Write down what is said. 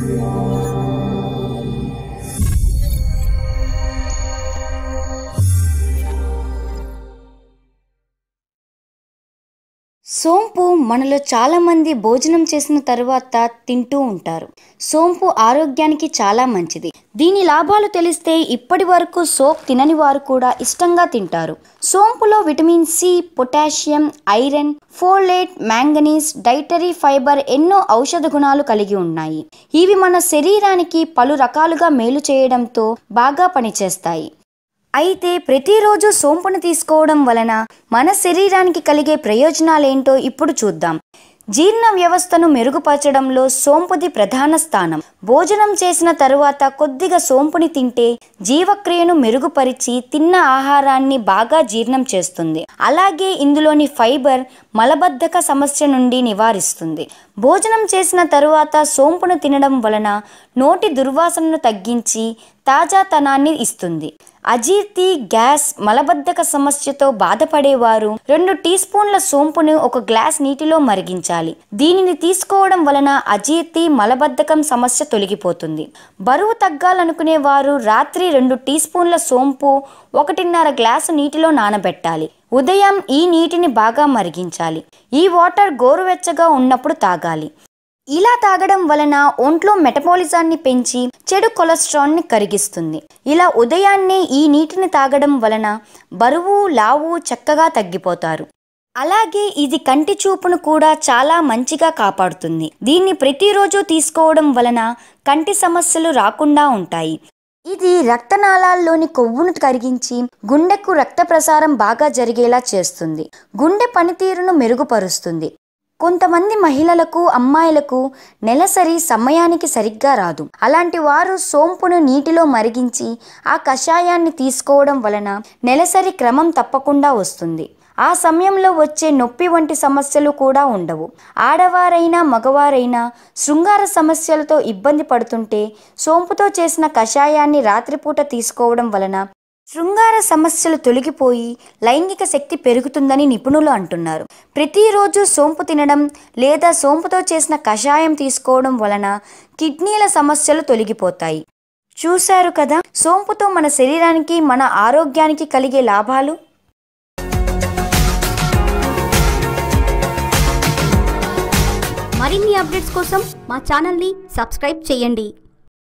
సోంపు మనలో చాలా మంది భోజనం చేసిన తరువాత తింటూ ఉంటారు సోంపు ఆరోగ్యానికి చాలా మంచిది దీని లాభాలు తెలిస్తే ఇప్పటి వరకు సోప్ తినని వారు కూడా ఇష్టంగా తింటారు సోంపులో vitamin C potassium iron folate manganese dietary fibre ఎన్నో ఔషధ గుణాలు కలిగి ఉన్నాయి ఇవి మన శరీరానికి పలు రకాలుగా మేలు చేయడంతో బాగా పనిచేస్తాయి అయితే ప్రతిరోజు సోంపును తీసుకోవడం వలన మన శరీరానికి కలిగే ప్రయోజనాలేంటో ఇప్పుడు చూద్దాం జీర్ణ వ్యవస్థను మెరుగుపరచడంలో సోంపుది ప్రధాన స్థానం భోజనం చేసిన తరువాత కొద్దిగా సోంపుని తింటే జీవక్రియను మెరుగుపరిచి తిన్న ఆహారాన్ని బాగా జీర్ణం చేస్తుంది అలాగే ఇందులోని ఫైబర్ మలబద్ధక సమస్య నుండి నివారిస్తుంది భోజనం చేసిన తరువాత సోంపును తినడం వలన నోటి దుర్వాసనను తగ్గించి తాజాతనాన్ని ఇస్తుంది అజీర్తి గ్యాస్ మలబద్ధక సమస్యతో బాధపడేవారు రెండు టీ స్పూన్ల సోంపును ఒక గ్లాస్ నీటిలో మరిగించాలి దీనిని తీసుకోవడం వలన అజీర్తి మలబద్ధకం సమస్య తొలగిపోతుంది బరువు తగ్గాలనుకునే వారు రాత్రి రెండు టీ స్పూన్ల సోంపు ఒకటిన్నర గ్లాసు నీటిలో నానబెట్టాలి ఉదయం ఈ నీటిని బాగా మరిగించాలి ఈ వాటర్ గోరువెచ్చగా ఉన్నప్పుడు తాగాలి ఇలా తాగడం వలన ఒంట్లో మెటబాలిజాన్ని పెంచి చెడు కొలెస్ట్రాల్ని కరిగిస్తుంది ఇలా ఉదయాన్నే ఈ నీటిని తాగడం వలన బరువు లావు చక్కగా తగ్గిపోతారు అలాగే ఇది కంటి చూపును కూడా చాలా మంచిగా కాపాడుతుంది దీన్ని ప్రతిరోజు తీసుకోవడం వలన కంటి సమస్యలు రాకుండా ఉంటాయి ఇది రక్తనాళాల్లోని కొవ్వును కరిగించి గుండెకు రక్త ప్రసారం బాగా జరిగేలా చేస్తుంది గుండె పనితీరును మెరుగుపరుస్తుంది కొంతమంది మహిళలకు అమ్మాయిలకు నెలసరి సమయానికి సరిగ్గా రాదు అలాంటి వారు సోంపును నీటిలో మరిగించి ఆ కషాయాన్ని తీసుకోవడం వలన నెలసరి క్రమం తప్పకుండా వస్తుంది ఆ సమయంలో వచ్చే నొప్పి వంటి సమస్యలు కూడా ఉండవు ఆడవారైనా మగవారైనా శృంగార సమస్యలతో ఇబ్బంది పడుతుంటే సోంపుతో చేసిన కషాయాన్ని రాత్రిపూట తీసుకోవడం వలన శృంగార సమస్యలు తొలగిపోయి లైంగిక శక్తి పెరుగుతుందని నిపుణులు అంటున్నారు ప్రతిరోజు సోంపు తినడం లేదా సోంపుతో చేసిన కషాయం తీసుకోవడం వలన కిడ్నీల సమస్యలు తొలగిపోతాయి చూశారు కదా సోంపుతో మన శరీరానికి మన ఆరోగ్యానికి కలిగే లాభాలు మరిన్ని అప్డేట్స్ కోసం మా ఛానల్ని సబ్స్క్రైబ్ చేయండి